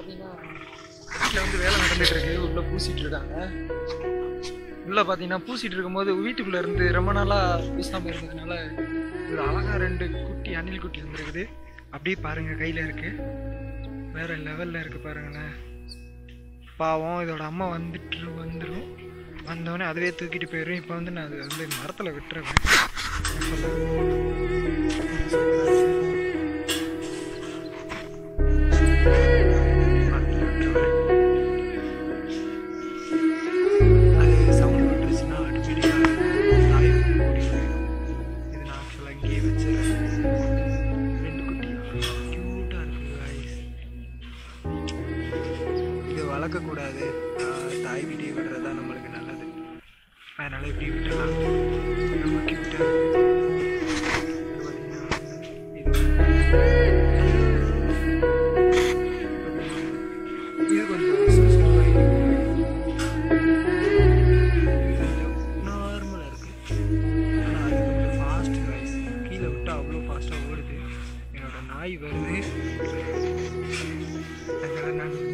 பார்த்தீங்கன்னா வீட்டில் வந்து வேலை நடந்துட்டு இருக்கு உள்ள பூசிட்டு இருக்காங்க உள்ள பார்த்தீங்கன்னா பூசிட்டு இருக்கும்போது வீட்டுக்குள்ள இருந்து ரொம்ப நாளா பூசாம இருந்ததுனால ஒரு அழகா ரெண்டு குட்டி அணில் குட்டி வந்துருக்குது அப்படியே பாருங்க கையில இருக்கு வேற லெவல்ல இருக்கு பாருங்களேன் பாவம் இதோட அம்மா வந்துட்டு வந்துடும் வந்தோடனே அதுவே தூக்கிட்டு போயிடும் இப்போ வந்து நான் அது வந்து மரத்தில் விட்டுருவேன் மரத்துல விட்டுருவேன். அது sound விட்டுருச்சுன்னா automatic ஆ நாய் வந்து ஓடி போயிடும். இது நான் actual ஆ இங்கேயே வச்சிடுறேன். ரெண்டு குட்டி cute ஆ இருக்கு guys. இது வளர்க்கக்கூடாது ஆஹ் தாய் வீட்டை விடுறது தான் நம்மளுக்கு நல்லது அதனால இப்படி விட்டுலாம் ரொம்ப கியூட்டாக இருக்கு இது பார்த்தீங்கன்னா இது இது கொஞ்சம் சுறுசுறுப்பா நார்மலாக இருக்கு ஆனால் அது கொஞ்சம் ஃபாஸ்ட் ரைஸ் கீழே விட்டால் அவ்வளோ ஃபாஸ்ட்டாக ஓடுது என்னோட நாய் வருது அதனால நான்